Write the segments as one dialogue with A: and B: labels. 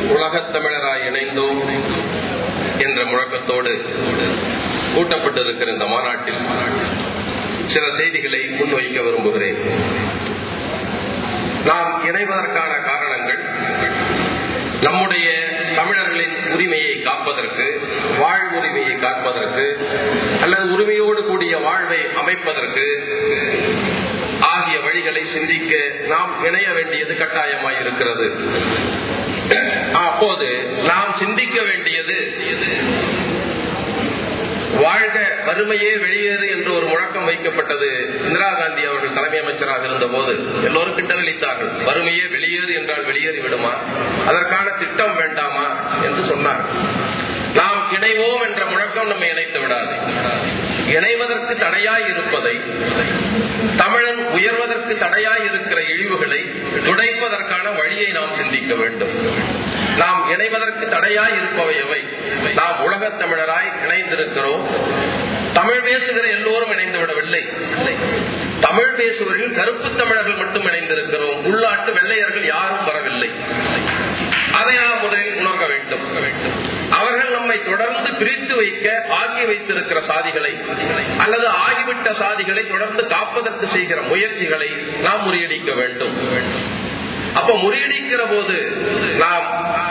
A: உலகத் தமிழராய் இணைந்தோம் என்ற முழக்கத்தோடு கூட்டப்பட்டிருக்கிற இந்த மாநாட்டில் சில செய்திகளை முன்வைக்க விரும்புகிறேன் நாம் இணைவதற்கான காரணங்கள் நம்முடைய தமிழர்களின் உரிமையை காப்பதற்கு வாழ்வுரிமையை காப்பதற்கு அல்லது உரிமையோடு கூடிய வாழ்வை அமைப்பதற்கு ஆகிய வழிகளை சிந்திக்க நாம் இணைய வேண்டியது கட்டாயமாய் இருக்கிறது அப்போது நாம் சிந்திக்க வேண்டியது வாழ்க வறுமையே வெளியேறு என்று ஒரு முழக்கம் வைக்கப்பட்டது இந்திரா காந்தி அவர்கள் தலைமை அமைச்சராக இருந்த போது எல்லோரும் கிண்டலித்தார்கள் வறுமையே வெளியேறு என்றால் வெளியேறி விடுமா அதற்கான திட்டம் வேண்டாமா என்று சொன்னார் நாம் இணைவோம் என்ற முழக்கம் நம்மை இணைத்து விடாது இணைவதற்கு தடையாய் இருப்பதை தமிழன் உயர்வதற்கு தடையாய் இருக்கிற இழிவுகளை துடைப்பதற்கான வழியை நாம் சிந்திக்க வேண்டும் நாம் இணைவதற்கு தடையாய் இருப்பவை எவை நாம் உலகத் தமிழராய் இணைந்திருக்கிறோம் தமிழ் பேசுகிற எல்லோரும் இணைந்து விடவில்லை தமிழ் பேசுவதில் கருப்பு தமிழர்கள் மட்டும் இணைந்திருக்கிறோம் உள்நாட்டு வெள்ளையர்கள் யாரும் வரவில்லை அதை நாம் முதலில் உணர்க வேண்டும் அவர்கள் நம்மை தொடர்ந்து பிரித்து வைக்க ஆகி வைத்திருக்கிற சாதிகளை அல்லது ஆகிவிட்ட சாதிகளை தொடர்ந்து காப்பதற்கு செய்கிற முயற்சிகளை நாம் முறியடிக்க வேண்டும் அப்ப முறியடிக்கிற போது நாம்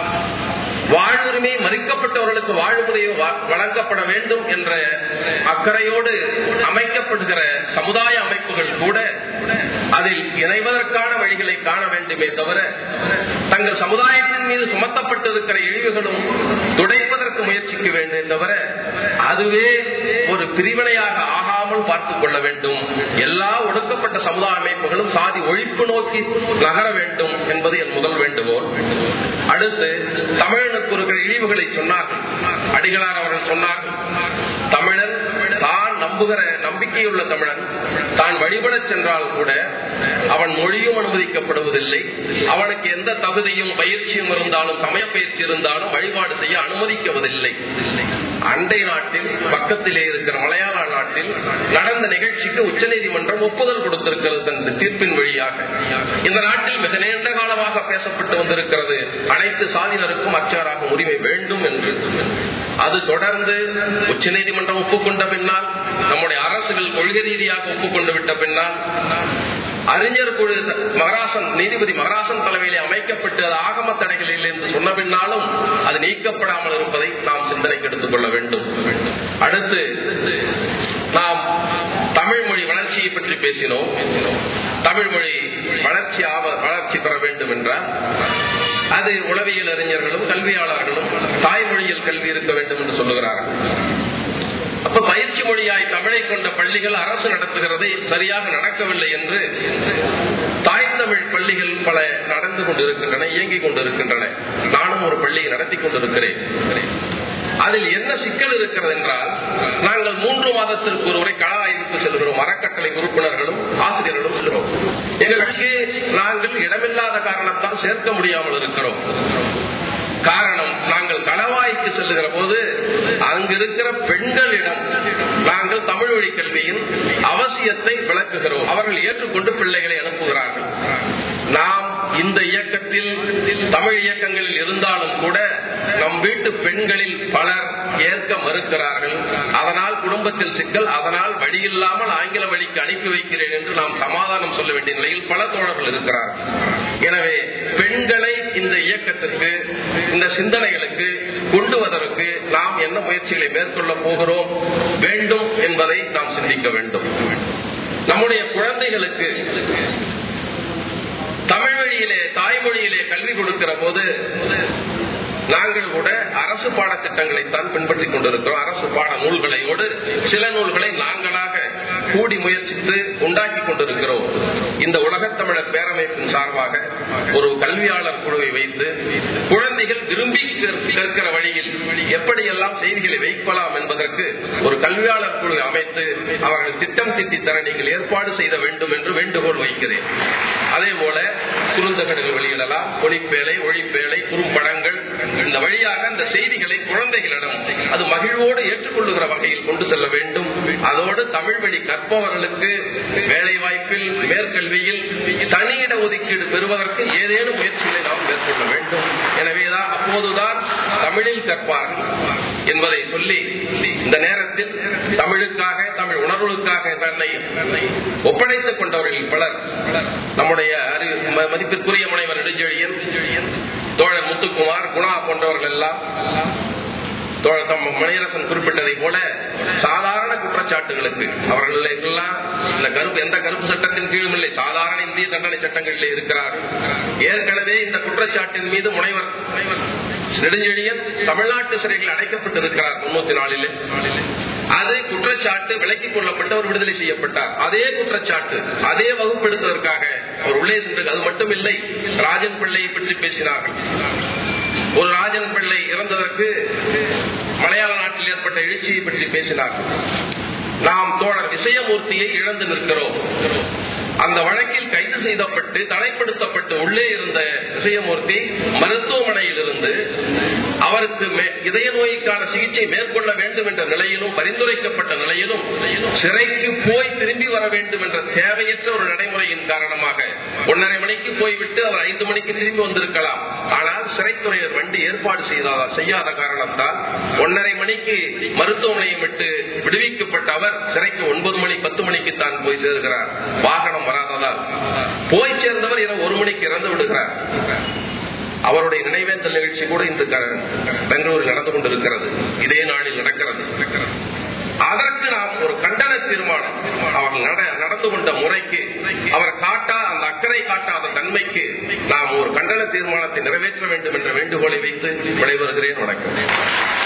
A: வாழ்வுரிமை மறுக்கப்பட்டவர்களுக்கு வாழ்வுரிமை வழங்கப்பட வேண்டும் என்ற அக்கறையோடு அமைக்கப்படுகிற சமுதாய அமைப்புகள் கூட அதில் இணைவதற்கான வழிகளை காண வேண்டுமே தவிர தங்கள் சமுதாயத்தின் மீது சுமத்தப்பட்டிருக்கிற இழிவுகளும் துடைப்பதற்கு முயற்சிக்க வேண்டும் தவிர அதுவே ஒரு பிரிவினையாக ஆகாமல் பார்த்துக் கொள்ள வேண்டும் எல்லா ஒடுக்கப்பட்ட சமுதாய அமைப்புகளும் சாதி ஒழிப்பு நோக்கி நகர வேண்டும் என்பது என் முதல் வேண்டுகோள் அடுத்து தமிழனுக்கு இருக்கிற இழிவுகளை சொன்னார்கள் அடிகளார் அவர்கள் சொன்னார்கள் தமிழன் தான் நம்புகிற நம்பிக்கையுள்ள தமிழன் தான் வழிபடச் சென்றால் கூட அவன் மொழியும் அனுமதிக்கப்படுவதில்லை அவனுக்கு எந்த தகுதியும் பயிற்சியும் இருந்தாலும் சமய பயிற்சி இருந்தாலும் வழிபாடு செய்ய அனுமதிக்கவதில்லை அண்டை நாட்டில் பக்கத்திலே இருக்கிற மலையாள நாட்டில் நடந்த நிகழ்ச்சிக்கு உச்சநீதிமன்றம் ஒப்புதல் கொடுத்திருக்கிறது அந்த தீர்ப்பின் வழியாக இந்த நாட்டில் மிக நீண்ட காலமாக பேசப்பட்டு வந்திருக்கிறது அனைத்து சாதியினருக்கும் அச்சாராகும் உரிமை வேண்டும் என்று அது தொடர்ந்து உச்சநீதிமன்றம் ஒப்புக்கொண்ட பின்னால் நம்முடைய அரசுகள் கொள்கை ரீதியாக ஒப்புக்கொண்டு விட்ட பின்னால் அறிஞர் குழு மகராசன் நீதிபதி மகராசன் தலைமையிலே அமைக்கப்பட்டு அது ஆகம தடைகள் இல்லை என்று சொன்ன பின்னாலும் அது நீக்கப்படாமல் இருப்பதை நாம் சிந்தனைக்கு எடுத்துக் கொள்ள வேண்டும் அடுத்து நாம் தமிழ் மொழி வளர்ச்சியை பற்றி பேசினோம் தமிழ் மொழி வளர்ச்சி வளர்ச்சி பெற வேண்டும் என்றால் அது உளவியல் அறிஞர்களும் கல்வியாளர்களும் தாய்மொழியில் கல்வி இருக்க வேண்டும் என்று சொல்லுகிறார்கள் அப்ப பயிற்சி மொழியாய் தமிழை கொண்ட பள்ளிகள் அரசு நடத்துகிறதை சரியாக நடக்கவில்லை என்று தாய் தமிழ் பள்ளிகள் பல நடந்து கொண்டிருக்கின்றன இயங்கிக் கொண்டிருக்கின்றன நானும் ஒரு பள்ளியை நடத்தி கொண்டிருக்கிறேன் அதில் என்ன சிக்கல் இருக்கிறது என்றால் நாங்கள் மூன்று மாதத்திற்கு ஒருவரை கள ஆய்வுக்கு செல்கிறோம் அறக்கட்டளை உறுப்பினர்களும் ஆசிரியர்களும் செல்கிறோம் எங்களுக்கு நாங்கள் இடமில்லாத காரணத்தால் சேர்க்க முடியாமல் இருக்கிறோம் காரணம் நாங்கள் களவாய்க்கு செல்லுகிற போது அங்கு இருக்கிற பெண்களிடம் நாங்கள் தமிழ் வழி கல்வியின் அவசியத்தை விளக்குகிறோம் அவர்கள் ஏற்றுக்கொண்டு பிள்ளைகளை அனுப்புகிறார்கள் நாம் இந்த இயக்கத்தில் தமிழ் இயக்கங்களில் இருந்தாலும் கூட நம் வீட்டு பெண்களில் பலர் ஏற்க மறுக்கிறார்கள் அதனால் குடும்பத்தில் சிக்கல் அதனால் வழி இல்லாமல் ஆங்கில வழிக்கு அனுப்பி வைக்கிறேன் என்று நாம் சமாதானம் சொல்ல வேண்டிய நிலையில் பல தோழர்கள் இருக்கிறார்கள் எனவே பெண்களை இந்த இயக்கத்திற்கு இந்த சிந்தனைகளுக்கு கொண்டுவதற்கு நாம் என்ன முயற்சிகளை மேற்கொள்ள போகிறோம் வேண்டும் என்பதை நாம் சிந்திக்க வேண்டும் நம்முடைய குழந்தைகளுக்கு தமிழ் வழியிலே தாய்மொழியிலே கல்வி கொடுக்கிற போது நாங்கள் கூட அரசு பாடத்திட்டங்களைத்தான் பின்பற்றிக் கொண்டிருக்கிறோம் அரசு பாட நூல்களையோடு சில நூல்களை நாங்களாக கூடி முயற்சித்து உண்டாக்கி கொண்டிருக்கிறோம் இந்த உலகத்தமிழர் பேரமைப்பின் சார்பாக ஒரு கல்வியாளர் குழுவை வைத்து குழந்தைகள் விரும்பி கேட்கிற வழியில் எப்படியெல்லாம் செய்திகளை வைக்கலாம் என்பதற்கு ஒரு கல்வியாளர் குழு அமைத்து அவர்கள் திட்டம் திட்டி தர நீங்கள் ஏற்பாடு செய்த வேண்டும் என்று வேண்டுகோள் வைக்கிறேன் அதே போல குறுந்தகடுகள் வெளியிடலாம் ஒளிப்பேலை ஒளிப்பேலை குறும்படங்கள் இந்த வழியாக அந்த செய்திகளை குழந்தைகளிடம் அது மகிழ்வோடு ஏற்றுக்கொள்ளுகிற வகையில் கொண்டு செல்ல வேண்டும் அதோடு தமிழ் வழி கற்பவர்களுக்கு வேலை வாய்ப்பில் மேற்கல்வியில் தனியிட ஒதுக்கீடு பெறுவதற்கு ஏதேனும் முயற்சிகளை நாம் மேற்கொள்ள வேண்டும் எனவேதான் அப்போது அப்போதுதான் தமிழில் கற்பார்கள் என்பதை சொல்லி இந்த நேரத்தில் தமிழுக்காக தமிழ் உணர்வுகளுக்காக தன்னை ஒப்படைத்துக் கொண்டவர்கள் பலர் நம்முடைய அறிவு ம- மதிப்பிற்குரிய முனைவர் நெடுஞ்செழியன் தோழர் முத்துக்குமார் குணா போன்றவர்கள் எல்லாம் தோழர் தம் மணியரசன் குறிப்பிட்டதை போல சாதாரண குற்றச்சாட்டுகளுக்கு அவர்கள் எல்லாம் இந்த கருப்பு எந்த கருப்பு சட்டத்தின் கீழும் இல்லை சாதாரண இந்திய தண்டனை சட்டங்களில் இருக்கிறார்கள் ஏற்கனவே இந்த குற்றச்சாட்டின் மீது முனைவர் நெடுஞ்செழியன் தமிழ்நாட்டு சிறையில் அடைக்கப்பட்டிருக்கிறார் முன்னூத்தி நாலில் அது குற்றச்சாட்டு விலக்கிக் கொள்ளப்பட்டு அவர் விடுதலை செய்யப்பட்டார் அதே குற்றச்சாட்டு அதே வகுப்பெடுத்ததற்காக அவர் உள்ளே சென்று அது மட்டும் இல்லை ராஜன் பிள்ளையை பற்றி பேசினார்கள் ஒரு ராஜன் பிள்ளை இறந்ததற்கு மலையாள நாட்டில் ஏற்பட்ட எழுச்சியை பற்றி பேசினார்கள் நாம் தோழர் விசயமூர்த்தியை இழந்து நிற்கிறோம் அந்த வழக்கில் கைது செய்யப்பட்டு தடைப்படுத்தப்பட்டு உள்ளே இருந்த விசயமூர்த்தி மருத்துவமனையில் இருந்து அவருக்கு மே- இதய நோய்க்கான சிகிச்சை மேற்கொள்ள வேண்டும் என்ற நிலையிலும் பரிந்துரைக்கப்பட்ட நிலையிலும் சிறைக்கு போய் திரும்பி வர வேண்டும் என்ற தேவையற்ற ஒரு நடைமுறையின் காரணமாக ஒன்றரை மணிக்கு போய்விட்டு அவர் ஐந்து மணிக்கு திரும்பி வந்திருக்கலாம் ஆனால் சிறைத்துறையர் வண்டி ஏற்பாடு செய்தாத செய்யாத காரணத்தால் ஒன்றரை மணிக்கு மருத்துவமனையை விட்டு விடுவிக்கப்பட்ட அவர் சிறைக்கு ஒன்பது மணி பத்து மணிக்கு தான் போய் சேர்கிறார் வாகனம் வராததால் போய் சேர்ந்தவர் இரவு ஒரு மணிக்கு இறந்து விடுகிறார் அவருடைய நினைவேந்தல் நிகழ்ச்சி கூட இந்த க- பெங்களூரில் நடந்து கொண்டிருக்கிறது இதே நாளில் நடக்கிறது அதற்கு நாம் ஒரு கண்டன தீர்மானம் அவர் நட- நடந்து கொண்ட முறைக்கு அவர் காட்டா அந்த அக்கறை காட்டாத தன்மைக்கு நாம் ஒரு கண்டன தீர்மானத்தை நிறைவேற்ற வேண்டும் என்ற வேண்டுகோளை வைத்து விடைபெறுகிறேன் வணக்கம்